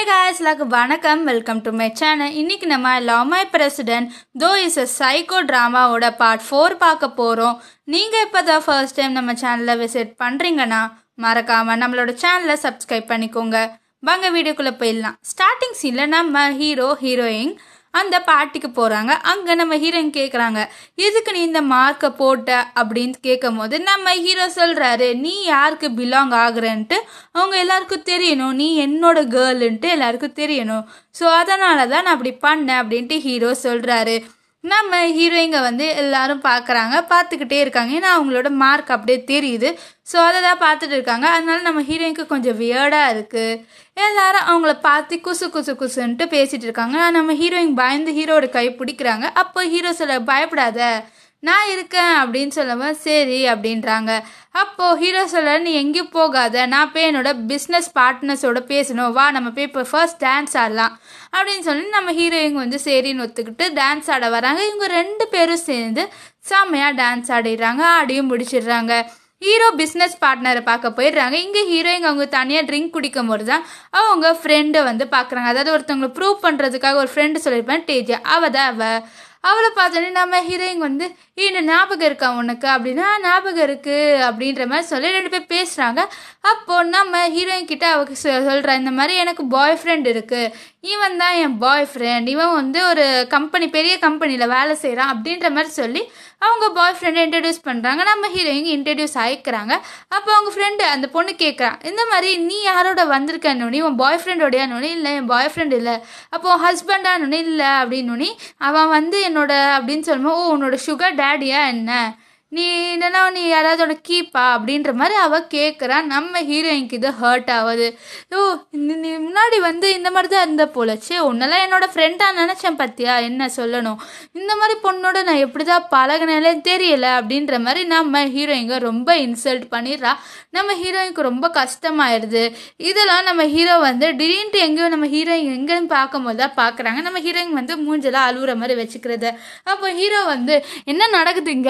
guys எல்லாருக்கும் வணக்கம் welcome to my channel இன்னைக்கு நம்ம love my president though is a psycho ட்ராமாவோட பார்ட் ஃபோர் பார்க்க போகிறோம் நீங்கள் இப்போ தான் ஃபர்ஸ்ட் டைம் நம்ம சேனலை விசிட் பண்ணுறீங்கன்னா மறக்காமல் நம்மளோட சேனலை சப்ஸ்கிரைப் பண்ணிக்கோங்க வாங்க வீடியோக்குள்ளே போயிடலாம் ஸ்டார்டிங் சீனில் நம்ம ஹீரோ ஹீரோயின் அந்த பார்ட்டிக்கு போகிறாங்க அங்கே நம்ம ஹீரோயின் கேட்குறாங்க எதுக்கு நீ இந்த மார்க்கை போட்ட அப்படின்னு கேட்கும் போது நம்ம ஹீரோ சொல்கிறாரு நீ யாருக்கு பிலாங் ஆகுறன்ட்டு அவங்க எல்லாருக்கும் தெரியணும் நீ என்னோட கேர்ளுன்ட்டு எல்லாருக்கும் தெரியணும் ஸோ அதனால தான் நான் அப்படி பண்ணேன் அப்படின்ட்டு ஹீரோ சொல்கிறாரு நம்ம ஹீரோயிங்க வந்து எல்லாரும் பார்க்குறாங்க பார்த்துக்கிட்டே இருக்காங்க ஏன்னா அவங்களோட மார்க் அப்படியே தெரியுது ஸோ அதை தான் பார்த்துட்டு இருக்காங்க அதனால நம்ம ஹீரோயினுக்கு கொஞ்சம் வியர்டாக இருக்குது எல்லாரும் அவங்கள பார்த்து குசு குசு குசுன்ட்டு பேசிகிட்டு இருக்காங்க நம்ம ஹீரோயின் பயந்து ஹீரோட கை பிடிக்கிறாங்க அப்போ ஹீரோ சொல்ல பயப்படாத நான் இருக்கேன் அப்படின்னு சொல்லவும் சரி அப்படின்றாங்க அப்போது ஹீரோ சொல்ல நீ எங்கேயும் போகாத நான் போய் என்னோட பிஸ்னஸ் பார்ட்னர்ஸோட பேசணும் வா நம்ம போய் இப்போ ஃபர்ஸ்ட் டான்ஸ் ஆடலாம் அப்படின்னு சொல்லி நம்ம ஹீரோயின் வந்து சரின்னு ஒத்துக்கிட்டு டான்ஸ் ஆட வராங்க இவங்க ரெண்டு பேரும் சேர்ந்து செம்மையாக டான்ஸ் ஆடிடுறாங்க ஆடியும் முடிச்சிடுறாங்க ஹீரோ பிஸ்னஸ் பார்ட்னரை பார்க்க போயிடுறாங்க இங்கே ஹீரோயின் அவங்க தனியாக ட்ரிங்க் குடிக்கும் போது தான் அவங்க ஃப்ரெண்டை வந்து பார்க்குறாங்க அதாவது ஒருத்தவங்களை ப்ரூவ் பண்ணுறதுக்காக ஒரு ஃப்ரெண்டு சொல்லியிருப்பேன் டேஜா அவ தான் அவ அவளை பார்த்தோன்னே நம்ம ஹீரோயின் வந்து இன்னும் ஞாபகம் இருக்கா உனக்கு அப்படின்னா ஞாபகம் இருக்கு அப்படின்ற மாதிரி சொல்லி ரெண்டு பேர் பேசுகிறாங்க அப்போ நம்ம ஹீரோயின் கிட்ட அவக்கு சொல்கிறா இந்த மாதிரி எனக்கு பாய் ஃப்ரெண்ட் இருக்குது இவன் தான் என் பாய் ஃப்ரெண்ட் இவன் வந்து ஒரு கம்பெனி பெரிய கம்பெனியில் வேலை செய்கிறான் அப்படின்ற மாதிரி சொல்லி அவங்க பாய் ஃப்ரெண்டை இன்ட்ரடியூஸ் பண்ணுறாங்க நம்ம ஹீரோயின் இன்ட்ரடியூஸ் ஆகிக்கிறாங்க அப்போ அவங்க ஃப்ரெண்டு அந்த பொண்ணு கேட்குறான் இந்த மாதிரி நீ யாரோட வந்திருக்கன்னு உன் பாய் ஃப்ரெண்டோடையானு இல்லை என் பாய் ஃப்ரெண்ட் இல்லை அப்போ ஹஸ்பண்டானு இல்லை அப்படின்னு அவன் வந்து என்னோட அப்படின்னு சொல்லும்போது ஓ உன்னோட சுகர் டேடியா என்ன நீ இல்லைன்னா நீ யாராவது கீப்பா அப்படின்ற மாதிரி அவள் கேட்குறா நம்ம ஹீரோயினுக்கு இது ஹர்ட் ஆகுது ஓ நீ முன்னாடி வந்து இந்த மாதிரி தான் இருந்த போலச்சு உன்னெல்லாம் என்னோட ஃப்ரெண்டாக நினச்சேன் பத்தியா என்ன சொல்லணும் இந்த மாதிரி பொண்ணோட நான் எப்படி தான் பழகினே தெரியல அப்படின்ற மாதிரி நம்ம ஹீரோயிங்க ரொம்ப இன்சல்ட் பண்ணிடுறா நம்ம ஹீரோயினுக்கு ரொம்ப கஷ்டமாயிடுது இதெல்லாம் நம்ம ஹீரோ வந்து திடீர்னு எங்கேயோ நம்ம ஹீரோயின் எங்கேன்னு பார்க்கும்போது தான் பார்க்குறாங்க நம்ம ஹீரோயின் வந்து மூஞ்செல்லாம் அழுகுற மாதிரி வச்சுக்கிறது அப்போ ஹீரோ வந்து என்ன நடக்குதுங்க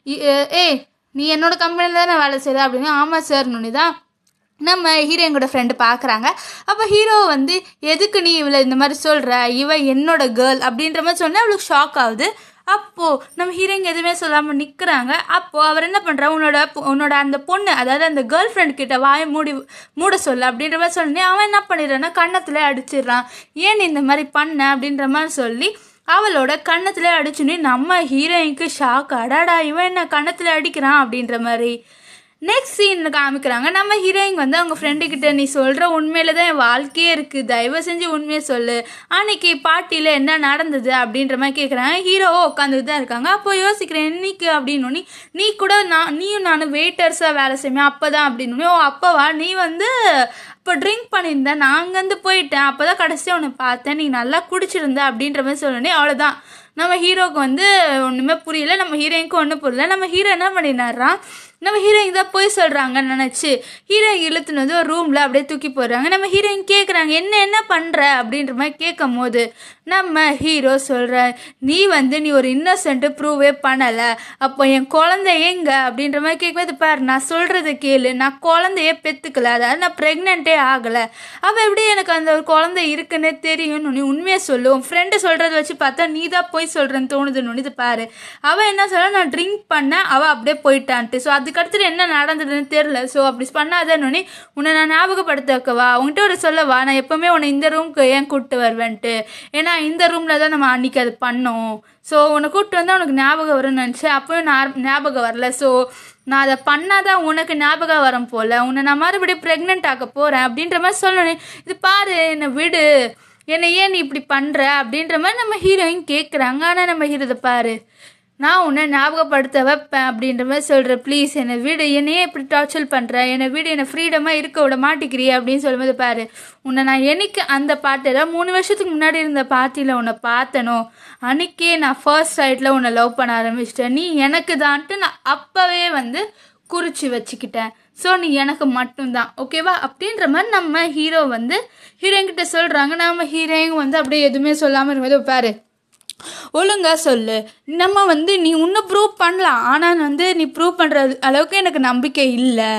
ஏய் நீ என்னோட கம்பெனியில் தானே வேலை செய்கிற அப்படின்னு ஆமாம் சார் நுனி தான் நம்ம ஹீரோயினோட ஃப்ரெண்டு பார்க்குறாங்க அப்போ ஹீரோ வந்து எதுக்கு நீ இவளை இந்த மாதிரி சொல்கிற இவ என்னோட கேர்ள் அப்படின்ற மாதிரி சொன்னால் அவளுக்கு ஷாக் ஆகுது அப்போது நம்ம ஹீரோயின் எதுவுமே சொல்லாமல் நிற்கிறாங்க அப்போது அவர் என்ன பண்ணுறா உன்னோட உன்னோட அந்த பொண்ணு அதாவது அந்த கேர்ள் ஃப்ரெண்ட் கிட்ட வாயை மூடி மூட சொல்ல அப்படின்ற மாதிரி சொல்லி அவன் என்ன பண்ணிடுறான்னா கன்னத்தில் அடிச்சிடுறான் ஏன் நீ இந்த மாதிரி பண்ண அப்படின்ற மாதிரி சொல்லி அவளோட கன்னத்தில் அடிச்சுன்னு நம்ம ஹீரோயினுக்கு ஷாக் அடாடா இவன் என்ன கன்னத்தில் அடிக்கிறான் அப்படின்ற மாதிரி நெக்ஸ்ட் சீனில் காமிக்கிறாங்க நம்ம ஹீரோயின் வந்து அவங்க ஃப்ரெண்டு கிட்ட நீ சொல்கிற உண்மையில தான் என் வாழ்க்கையே இருக்குது தயவு செஞ்சு உண்மையை சொல்லு அன்னைக்கு பார்ட்டியில் என்ன நடந்தது அப்படின்ற மாதிரி கேட்குறாங்க ஹீரோவோ உட்காந்துட்டு தான் இருக்காங்க அப்போ யோசிக்கிறேன் இன்னைக்கு அப்படின்னு நீ கூட நான் நீயும் நானும் வெயிட்டர்ஸாக வேலை செய்வேன் அப்போ தான் அப்படின்னு ஓ அப்போவா நீ வந்து இப்போ ட்ரிங்க் பண்ணியிருந்தேன் நான் அங்கேருந்து போயிட்டேன் அப்போ தான் கடைசியாக உன்னை பார்த்தேன் நீ நல்லா குடிச்சிருந்த அப்படின்ற மாதிரி சொல்லணும் அவ்வளோதான் நம்ம ஹீரோவுக்கு வந்து ஒன்றுமே புரியல நம்ம ஹீரோயினுக்கு ஒன்றும் புரியல நம்ம ஹீரோ என்ன பண்ணினாரான் நம்ம ஹீரோயின் தான் போய் சொல்கிறாங்கன்னு நினச்சி ஹீரோயின் இழுத்துன்னு வந்து ஒரு ரூமில் அப்படியே தூக்கி போடுறாங்க நம்ம ஹீரோயின் கேட்குறாங்க என்ன என்ன பண்ணுற அப்படின்ற மாதிரி கேட்கும் போது நம்ம ஹீரோ சொல்கிற நீ வந்து நீ ஒரு இன்னசென்ட்டு ப்ரூவே பண்ணலை அப்போ என் குழந்தை எங்க அப்படின்ற மாதிரி கேட்கும்போது பாரு நான் சொல்கிறது கேளு நான் குழந்தையே பெற்றுக்கல அதாவது நான் ப்ரெக்னென்ட்டே ஆகலை அவள் எப்படி எனக்கு அந்த ஒரு குழந்தை இருக்குன்னே தெரியும்னு நீ உண்மையை சொல்லு உன் ஃப்ரெண்டு சொல்கிறத வச்சு பார்த்தா நீ தான் போய் சொல்கிறேன்னு தோணுதுன்னு இது பாரு அவள் என்ன சொல்ல நான் ட்ரிங்க் பண்ணேன் அவள் அப்படியே போயிட்டான்ட்டு ஸோ அது அதுக்கடுத்து என்ன நடந்ததுன்னு தெரில ஸோ அப்படி பண்ணாதன்னு உன்னை நான் ஞாபகப்படுத்த வைக்கவா உங்ககிட்ட ஒரு சொல்லவா நான் எப்போவுமே உன்னை இந்த ரூமுக்கு ஏன் கூப்பிட்டு வருவேன்ட்டு ஏன்னா இந்த ரூமில் தான் நம்ம அன்றைக்கி அது பண்ணோம் ஸோ உன்னை கூப்பிட்டு வந்தால் உனக்கு ஞாபகம் வரும்னு நினச்சேன் அப்போயும் நான் ஞாபகம் வரல ஸோ நான் அதை பண்ணாதான் உனக்கு ஞாபகம் வரும் போல் உன்னை நான் மறுபடியும் ப்ரெக்னென்ட் ஆக்க போகிறேன் அப்படின்ற மாதிரி சொல்லணும் இது பாரு என்னை விடு என்னை ஏன் நீ இப்படி பண்ணுற அப்படின்ற மாதிரி நம்ம ஹீரோயின் கேட்குறாங்க ஆனால் நம்ம ஹீரோ இதை பாரு நான் உன்னை ஞாபகப்படுத்த வைப்பேன் அப்படின்ற மாதிரி சொல்கிறேன் ப்ளீஸ் என்னை வீடு என்னையே இப்படி டார்ச்சர் பண்ணுறேன் என்னை வீடு என்னை ஃப்ரீடமாக இருக்க விட மாட்டேங்கிறியே அப்படின்னு சொல்லும்போது பாரு உன்னை நான் என்னைக்கு அந்த பாட்டில் மூணு வருஷத்துக்கு முன்னாடி இருந்த பார்ட்டியில் உன்னை பார்த்தனோ அன்றைக்கே நான் ஃபர்ஸ்ட் சைட்டில் உன்னை லவ் பண்ண ஆரம்பிச்சிட்டேன் நீ எனக்கு தான்ட்டு நான் அப்போவே வந்து குறித்து வச்சுக்கிட்டேன் ஸோ நீ எனக்கு மட்டும்தான் ஓகேவா அப்படின்ற மாதிரி நம்ம ஹீரோ வந்து ஹீரோயின் கிட்ட சொல்கிறாங்க நம்ம ஹீரோயின் வந்து அப்படியே எதுவுமே சொல்லாமல் இருக்கும்போது பாரு ஒழுங்காக சொல்லு நம்ம வந்து நீ இன்னும் ப்ரூவ் பண்ணலாம் ஆனால் வந்து நீ ப்ரூவ் பண்ணுற அளவுக்கு எனக்கு நம்பிக்கை இல்லை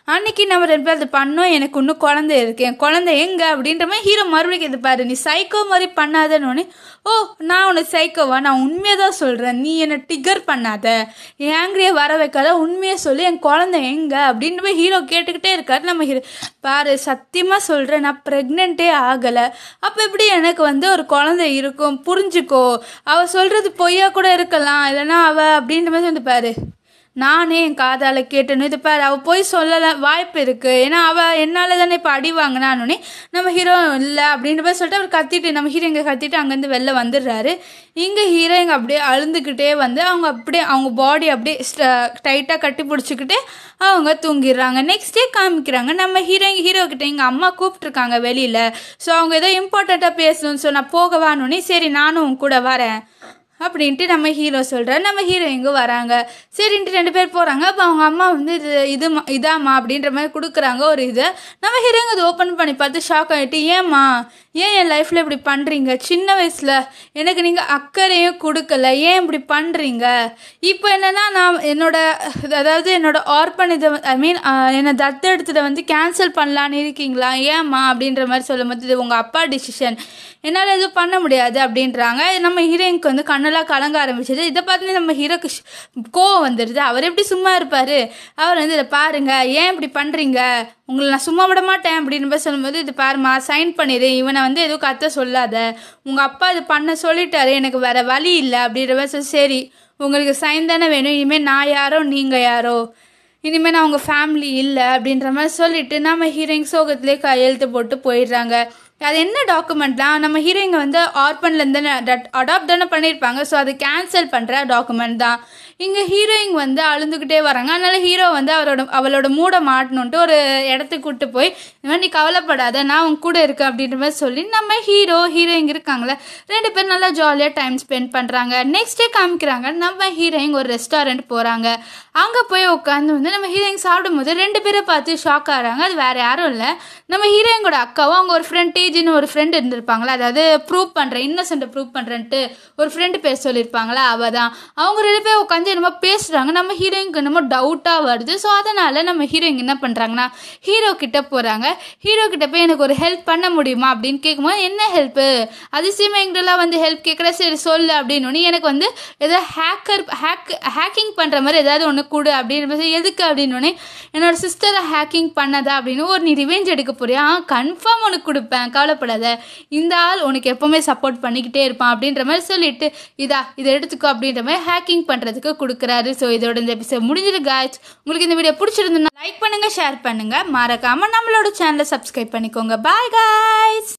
அன்னைக்கு நம்ம ரெண்டு பேர் அது பண்ணோம் எனக்கு இன்னும் குழந்தை இருக்கு என் குழந்தை எங்க அப்படின்ற மாதிரி ஹீரோ மறுபடியும் கேட்டு பாரு நீ சைக்கோ மாதிரி பண்ணாதன்னு ஓ நான் உனக்கு சைக்கோவா நான் உண்மையை தான் சொல்கிறேன் நீ என்னை டிகர் பண்ணாத என் ஆங்கிரியை வர வைக்காத உண்மையை சொல்லி என் குழந்தை எங்க அப்படின்ற மாதிரி ஹீரோ கேட்டுக்கிட்டே இருக்காரு நம்ம ஹீரோ பாரு சத்தியமாக சொல்கிறேன் நான் ப்ரெக்னென்ட்டே ஆகலை அப்போ எப்படி எனக்கு வந்து ஒரு குழந்தை இருக்கும் புரிஞ்சுக்கோ அவள் சொல்கிறது பொய்யா கூட இருக்கலாம் இல்லைன்னா அவள் அப்படின்ற மாதிரி வந்து பாரு நானே என் காதால் கேட்டேன்னு இது பாரு அவள் போய் சொல்லல வாய்ப்பு இருக்குது ஏன்னா அவள் என்னால் தானே இப்போ அடி வாங்கினானே நம்ம ஹீரோ இல்லை அப்படின்ற மாதிரி சொல்லிட்டு அவர் கத்திட்டு நம்ம ஹீரோ இங்கே கத்திட்டு அங்கேருந்து வெளில வந்துடுறாரு இங்கே ஹீரோ இங்கே அப்படியே அழுந்துக்கிட்டே வந்து அவங்க அப்படியே அவங்க பாடி அப்படியே டைட்டாக கட்டி பிடிச்சிக்கிட்டு அவங்க தூங்கிடுறாங்க நெக்ஸ்ட் டே காமிக்கிறாங்க நம்ம ஹீரோ ஹீரோ கிட்ட எங்கள் அம்மா கூப்பிட்ருக்காங்க வெளியில் ஸோ அவங்க ஏதோ இம்பார்ட்டண்ட்டாக பேசணும்னு ஸோ நான் போகவானோடனே சரி நானும் உன் கூட வரேன் அப்படின்ட்டு நம்ம ஹீரோ சொல்கிறார் நம்ம ஹீரோயிங்கும் வராங்க சரின்ட்டு ரெண்டு பேர் போகிறாங்க அப்போ அவங்க அம்மா வந்து இது இது இதாம்மா அப்படின்ற மாதிரி கொடுக்குறாங்க ஒரு இது நம்ம ஹீரோயிங்க அதை ஓப்பன் பண்ணி பார்த்து ஷாக் ஆகிட்டு ஏம்மா ஏன் என் லைஃப்பில் இப்படி பண்ணுறீங்க சின்ன வயசில் எனக்கு நீங்கள் அக்கறையும் கொடுக்கல ஏன் இப்படி பண்ணுறீங்க இப்போ என்னென்னா நான் என்னோட அதாவது என்னோட ஆர்பன் இதை ஐ மீன் என்னை தத்து எடுத்ததை வந்து கேன்சல் பண்ணலான்னு இருக்கீங்களா ஏம்மா அப்படின்ற மாதிரி சொல்லும் போது இது உங்கள் அப்பா டிசிஷன் என்னால் எதுவும் பண்ண முடியாது அப்படின்றாங்க நம்ம ஹீரோயினுக்கு வந்து கண்ணெல்லாம் கலங்க ஆரம்பிச்சது இதை பார்த்து நம்ம ஹீரோக்கு கோவம் வந்துடுது அவர் எப்படி சும்மா இருப்பார் அவர் வந்து இதை பாருங்க ஏன் இப்படி பண்ணுறீங்க உங்களை நான் சும்மா விட மாட்டேன் அப்படின்னு போய் சொல்லும்போது இது பாருமா சைன் பண்ணிடு இவனை வந்து எதுவும் கத்த சொல்லாத உங்கள் அப்பா இது பண்ண சொல்லிட்டாரு எனக்கு வேற வழி இல்லை அப்படின்ற மாதிரி சொல்லி சரி உங்களுக்கு சைன் தானே வேணும் இனிமேல் நான் யாரோ நீங்கள் யாரோ இனிமேல் நான் உங்கள் ஃபேமிலி இல்லை அப்படின்ற மாதிரி சொல்லிட்டு நம்ம ஹீரோயின் சோகத்திலே கையெழுத்து போட்டு போயிடுறாங்க அது என்ன டாக்குமெண்ட்லாம் நம்ம ஹீரோயிங்க வந்து ஆர்பன்லேருந்து அடாப்ட் தானே பண்ணியிருப்பாங்க ஸோ அது கேன்சல் பண்ணுற டாக்குமெண்ட் தான் இங்கே ஹீரோயின் வந்து அழுந்துக்கிட்டே வராங்க அதனால ஹீரோ வந்து அவரோட அவளோட மூடை மாட்டணுன்ட்டு ஒரு இடத்துக்கு கூட்டு போய் இந்த மாதிரி நீ கவலைப்படாத நான் உன் கூட இருக்கேன் அப்படின்ற மாதிரி சொல்லி நம்ம ஹீரோ ஹீரோயின் இருக்காங்களே ரெண்டு பேரும் நல்லா ஜாலியாக டைம் ஸ்பெண்ட் பண்ணுறாங்க நெக்ஸ்ட் டே காமிக்கிறாங்க நம்ம ஹீரோயின் ஒரு ரெஸ்டாரண்ட் போகிறாங்க அங்கே போய் உட்காந்து வந்து நம்ம ஹீரோயின் சாப்பிடும்போது ரெண்டு பேரை பார்த்து ஷாக் ஆகிறாங்க அது வேறு யாரும் இல்லை நம்ம ஹீரோயினோட அக்காவும் அவங்க ஒரு ஃப்ரெண்ட் டேஜின்னு ஒரு ஃப்ரெண்ட் இருந்திருப்பாங்களா அதாவது ப்ரூவ் பண்ணுறேன் இன்னசென்ட்டை ப்ரூவ் பண்ணுறேன்ட்டு ஒரு ஃப்ரெண்டு பேர் சொல்லியிருப்பாங்களா அவள் தான் அவங்க ரெண்டு பேர் உட்காந்து என்னமோ பேசுகிறாங்க நம்ம ஹீரோயினுக்கு என்னமோ டவுட்டாக வருது ஸோ அதனால் நம்ம ஹீரோயின் என்ன பண்ணுறாங்கன்னா ஹீரோ கிட்ட போகிறாங்க ஹீரோ கிட்ட போய் எனக்கு ஒரு ஹெல்ப் பண்ண முடியுமா அப்படின்னு கேட்கும்போது என்ன ஹெல்ப்பு அதிசயமா எங்கெல்லாம் வந்து ஹெல்ப் கேட்குற சரி சொல்லு அப்படின்னு எனக்கு வந்து ஏதோ ஹேக்கர் ஹேக் ஹேக்கிங் பண்ணுற மாதிரி ஏதாவது ஒன்று கொடு அப்படின்னு எதுக்கு அப்படின்னு என்னோட சிஸ்டரை ஹேக்கிங் பண்ணதா அப்படின்னு ஒரு நீ ரிவெஞ்ச் எடுக்க போறியா கன்ஃபார்ம் உனக்கு கொடுப்பேன் கவலைப்படாத இந்த ஆள் உனக்கு எப்போவுமே சப்போர்ட் பண்ணிக்கிட்டே இருப்பான் அப்படின்ற மாதிரி சொல்லிட்டு இதா இதை எடுத்துக்கோ அப்படின்ற மாதிரி ஹேக்கிங் பண்ணுறதுக்கு கொடுக்குறாரு ஸோ இதோட இந்த எபிசோட் முடிஞ்சது காய்ஸ் உங்களுக்கு இந்த வீடியோ பிடிச்சிருந்ததுன்னா லைக் பண்ணுங்க ஷேர் பண்ணுங்க மறக்காம நம்மளோட சேனலை சப்ஸ்கிரைப் பண்ணிக்கோங்க பாய் காய்ஸ்